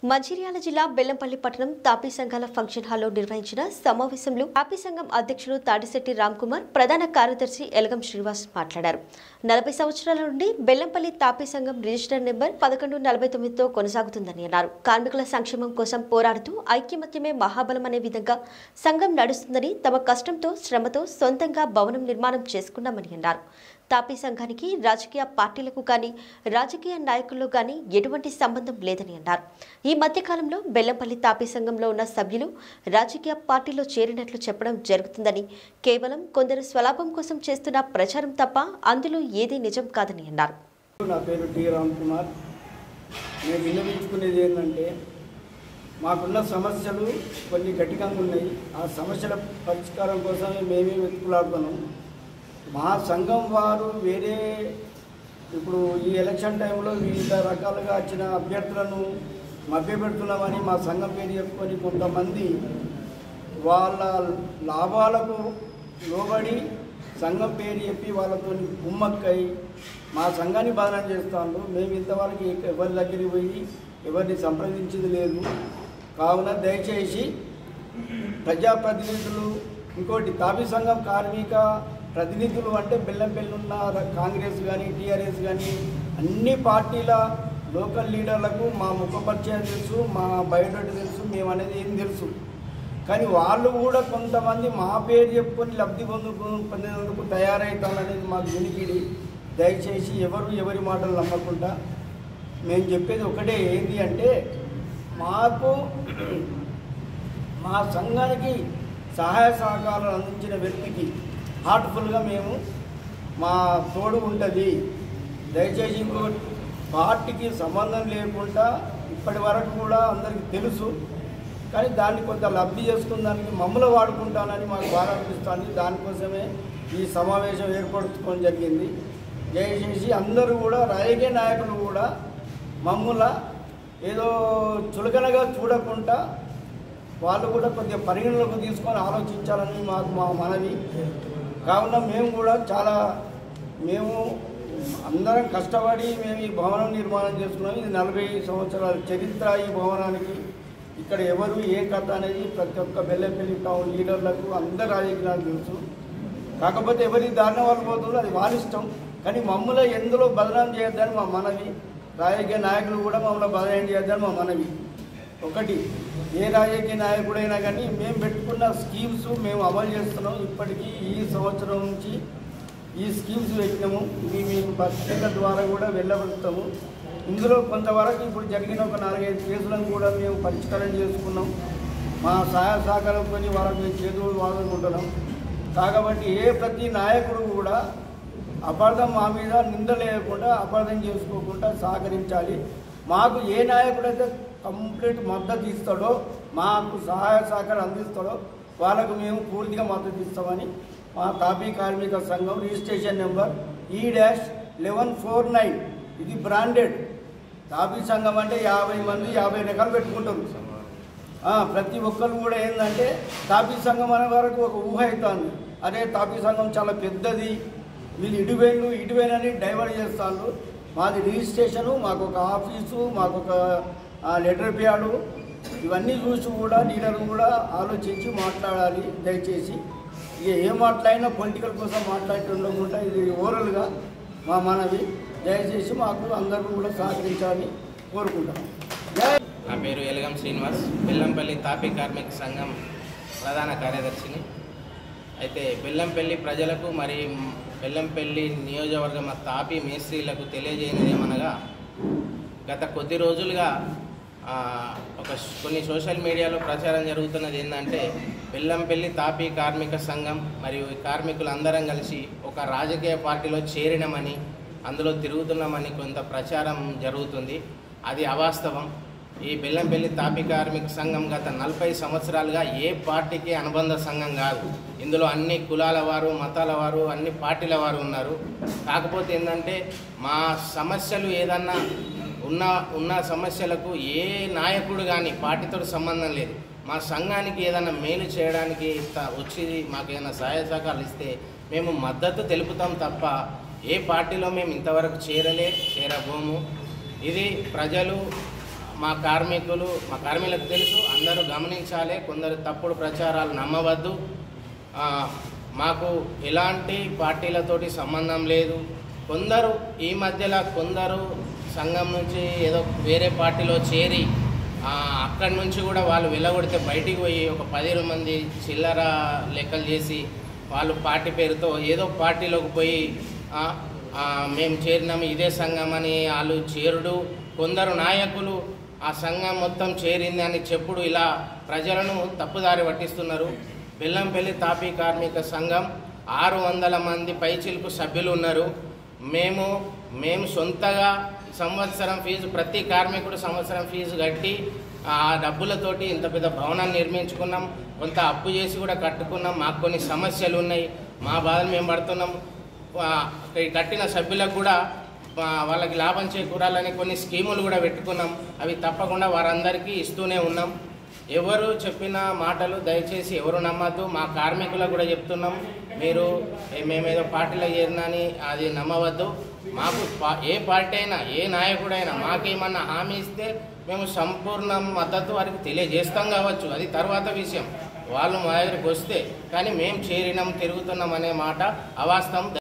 మంచిర్యాల జిల్లా బెల్లంపల్లి పట్టణం తాపీ సంఘాల ఫంక్షన్ హాల్లో నిర్వహించిన సమావేశంలో తాపీ సంఘం అధ్యక్షుడు తాడిశెట్టి రామ్ కుమార్ ప్రధాన కార్యదర్శి ఎలగం శ్రీనివాస్ మాట్లాడారు నలభై సంవత్సరాల నుండి బెల్లంపల్లి తాపీ సంఘం రిజిస్టర్ నెంబర్ పదకొండు నలభై తొమ్మిదితో కొనసాగుతుందని అన్నారు కార్మికుల సంక్షేమం కోసం పోరాడుతూ ఐక్యమత్యమే మహాబలం అనే విధంగా సంఘం నడుస్తుందని తమ కష్టంతో శ్రమతో సొంతంగా భవనం నిర్మాణం చేసుకున్నామని అన్నారు తాపీ సంఘానికి రాజకీయ పార్టీలకు కానీ రాజకీయ నాయకుల్లో కానీ ఎటువంటి సంబంధం లేదని అన్నారు ఈ మధ్యకాలంలో బెల్లంపల్లి తాపీ సంఘంలో ఉన్న సభ్యులు రాజకీయ పార్టీలో చేరినట్లు చెప్పడం జరుగుతుందని కేవలం కొందరు స్వలాభం కోసం చేస్తున్న ప్రచారం తప్ప అందులో ఏదీ నిజం కాదని అన్నారు నా పేరు టి రామ్ కుమార్ నేను విన్నవించుకునేది ఏంటంటే మాకున్న సమస్యలు కొన్ని గట్టికంగా ఉన్నాయి ఆ సమస్యల పరిష్కారం కోసమే మేమే వెతుకులాడుతున్నాం మా సంఘం వారు వేరే ఇప్పుడు ఈ ఎలక్షన్ టైంలో వివిధ రకాలుగా వచ్చిన అభ్యర్థులను మభ్యపెడుతున్నామని మా సంఘం పేరు చెప్పుకొని కొంతమంది వాళ్ళ లాభాలకు లోబడి సంఘం పేరు చెప్పి వాళ్ళతో కుమ్మక్కై మా సంఘాన్ని బదనం చేస్తాను మేము ఇంతవరకు ఎవరి దగ్గరికి పోయి ఎవరిని సంప్రదించింది లేదు కావున దయచేసి ప్రజాప్రతినిధులు ఇంకోటి తాపీ సంఘం కార్మిక ప్రతినిధులు అంటే బెల్లంపల్లి ఉన్న కాంగ్రెస్ కానీ టీఆర్ఎస్ కానీ అన్ని పార్టీల లోకల్ లీడర్లకు మా ముఖపరిచయం తెలుసు మా బయోడేటా తెలుసు మేము అనేది ఏం తెలుసు కానీ వాళ్ళు కూడా కొంతమంది మా పేరు చెప్పుకొని లబ్ధి పొందుకు పొందేందుకు తయారవుతామనేది మాకు వినికిడి దయచేసి ఎవరు ఎవరి మాటలు నమ్మకుండా మేము చెప్పేది ఒకటే ఏంటి అంటే మాకు మా సంఘానికి సహాయ సహకారాలు అందించిన వ్యక్తికి హార్ట్ఫుల్గా మేము మా తోడు ఉంటుంది దయచేసి ఇంకో పార్టీకి సంబంధం లేకుండా ఇప్పటి వరకు కూడా అందరికీ తెలుసు కానీ దాన్ని కొంత లబ్ధి చేసుకున్నానికి మమ్మల్ని వాడుకుంటానని మాకు బాగా అనిపిస్తుంది దానికోసమే ఈ సమావేశం ఏర్పరచుకోవడం జరిగింది దయచేసి అందరూ కూడా రాజకీయ నాయకులు కూడా మమ్మల్ని ఏదో చులకనగా చూడకుండా వాళ్ళు కూడా కొద్దిగా పరిగణలోకి తీసుకొని ఆలోచించాలని మాకు మా మనవి కావున మేము కూడా చాలా మేము అందరం కష్టపడి మేము ఈ భవనం నిర్మాణం చేసుకున్నాం ఇది నలభై సంవత్సరాల చరిత్ర ఈ భవనానికి ఇక్కడ ఎవరు ఏ కథ అనేది ప్రతి ఒక్క బెల్లంపల్లి టౌన్ లీడర్లకు అందరు రాజకీయాలు తెలుసు కాకపోతే ఎవరి దారిన వాళ్ళు పోతుందో అది వాళ్ళ ఇష్టం కానీ మమ్మల్ని ఎందులో బదనాం చేయొద్దని మా మనవి రాజకీయ నాయకులు కూడా మమ్మల్ని బదనాం చేయొద్దని మా మనవి ఒకటి ఏ రాజకీయ నాయకుడైనా కానీ మేము పెట్టుకున్న స్కీమ్స్ మేము అమలు చేస్తున్నాం ఇప్పటికీ ఈ సంవత్సరం నుంచి ఈ స్కీమ్స్ పెట్టినాము ఇవి మేము పత్రిక ద్వారా కూడా వెళ్ళబడతాము ఇందులో కొంతవరకు ఇప్పుడు జరిగిన ఒక నాలుగైదు కేసులను కూడా మేము పరిష్కారం చేసుకున్నాం మా సహాయ సహకారం కొని వాళ్ళకి మేము చేతులు వాదుకుంటున్నాం కాబట్టి ఏ ప్రతి నాయకుడు కూడా అపార్థం మా మీద నింద లేకుండా అపార్థం చేసుకోకుండా సహకరించాలి మాకు ఏ నాయకుడైతే కంప్లీట్ మద్దతు ఇస్తాడో మాకు సహాయ సహకారం అందిస్తాడో వాళ్ళకు మేము పూర్తిగా మద్దతు ఇస్తామని మా తాపీ కార్మిక సంఘం registration number E dash eleven four nine ఇది బ్రాండెడ్ తాపీ సంఘం అంటే యాభై మంది యాభై రకాలు పెట్టుకుంటారు ఆ, ప్రతి ఒక్కరు కూడా ఏంటంటే తాపీ సంఘం అనే వరకు ఒక ఊహ అవుతుంది అదే తాపీ సంఘం చాలా పెద్దది వీళ్ళు ఇటువైను ఇటువైనని డైవర్ట్ చేస్తారు మాది రిజిస్ట్రేషను మాకు ఒక ఆఫీసు మాకు ఒక లెటర్ ప్యాడు ఇవన్నీ చూసి కూడా లీడర్ కూడా ఆలోచించి మాట్లాడాలి దయచేసి ఇక ఏ మాట్లాడినా పొలిటికల్ కోసం మాట్లాడుతుండకుండా ఇది ఓరల్గా మా మనవి దయచేసి మాకు అందరూ కూడా సహకరించాలని కోరుకుంటాం జై నా పేరు ఎలగం శ్రీనివాస్ బెల్లంపల్లి తాపీ కార్మిక సంఘం ప్రధాన కార్యదర్శిని అయితే బెల్లంపల్లి ప్రజలకు మరి బెల్లంపల్లి నియోజకవర్గం మా తాపీ మేస్త్రీలకు తెలియజేయనిది ఏమనగా గత కొద్ది రోజులుగా ఆ, ఒక స్- కొన్ని సోషల్ మీడియాలో ప్రచారం జరుగుతున్నది ఏంటంటే బెల్లంపల్లి తాపీ కార్మిక సంఘం మరియు ఈ కార్మికులందరం కలిసి ఒక రాజకీయ పార్టీలో చేరినమని అందులో తిరుగుతున్నామని కొంత ప్రచారం జరుగుతుంది అది అవాస్తవం ఈ బెల్లంపల్లి తాపీ కార్మిక సంఘం గత నలభై సంవత్సరాలుగా ఏ పార్టీకి అనుబంధ సంఘం కాదు ఇందులో అన్ని కులాల వారు మతాల వారు అన్ని పార్టీల వారు ఉన్నారు కాకపోతే ఏంటంటే మా సమస్యలు ఏదన్నా ఉన్న ఉన్న సమస్యలకు ఏ నాయకుడు కానీ పార్టీతో సంబంధం లేదు మా సంఘానికి ఏదైనా మేలు చేయడానికి త- వచ్చి మాకు ఏదైనా సహాయ సహకారాలు ఇస్తే మేము మద్దతు తెలుపుతాం తప్ప ఏ పార్టీలో మేము ఇంతవరకు చేరలే చేరబోము ఇది ప్రజలు మా కార్మికులు మా కార్మికులకు తెలుసు అందరూ గమనించాలి కొందరు తప్పుడు ప్రచారాలు నమ్మవద్దు ఆ, మాకు ఎలాంటి పార్టీలతోటి సంబంధం లేదు కొందరు ఈ మధ్యలో కొందరు సంఘం నుంచి ఏదో వేరే పార్టీలో చేరి ఆ, అక్కడి నుంచి కూడా వాళ్ళు వెళ్ళగొడితే బయటికి పోయి ఒక పది మంది చిల్లర లెక్కలు చేసి వాళ్ళు పార్టీ పేరుతో ఏదో పార్టీలోకి పోయి ఆ, ఆ, మేము చేరినాము ఇదే సంఘం అని వాళ్ళు చేరుడు కొందరు నాయకులు ఆ సంఘం మొత్తం చేరింది అని చెప్పుడు ఇలా ప్రజలను తప్పుదారి పట్టిస్తున్నారు బెల్లంపల్లి తాపీ కార్మిక సంఘం ఆరు వందల మంది పైచిలకు సభ్యులు ఉన్నారు మేము మేము సొంతగా సంవత్సరం ఫీజు ప్రతి కార్మికుడు సంవత్సరం ఫీజు కట్టి ఆ డబ్బులతోటి ఇంత పెద్ద భవనాన్ని నిర్మించుకున్నాం కొంత అప్పు చేసి కూడా కట్టుకున్నాం మాకు కొన్ని సమస్యలు ఉన్నాయి మా బాధలు మేము పడుతున్నాం ఆ, ఈ కట్టిన సభ్యులకు కూడా ఆ, వాళ్ళకి లాభం చేకూరాలని కొన్ని స్కీములు కూడా పెట్టుకున్నాం అవి తప్పకుండా వారందరికీ ఇస్తూనే ఉన్నాం ఎవరు చెప్పిన మాటలు దయచేసి ఎవరు నమ్మద్దు మా కార్మికులకు కూడా చెప్తున్నాం మీరు ఏ, మేమేదో పార్టీలో చేరినని అది నమ్మవద్దు మాకు పా- ఏ పార్టీ అయినా ఏ నాయకుడైనా మాకేమన్నా హామీ ఇస్తే మేము సంపూర్ణ మద్దతు వారికి తెలియజేస్తాం కావచ్చు అది తర్వాత విషయం వాళ్ళు మా దగ్గరికి వస్తే కానీ మేము చేరినాం తిరుగుతున్నాం అనే మాట అవాస్తవం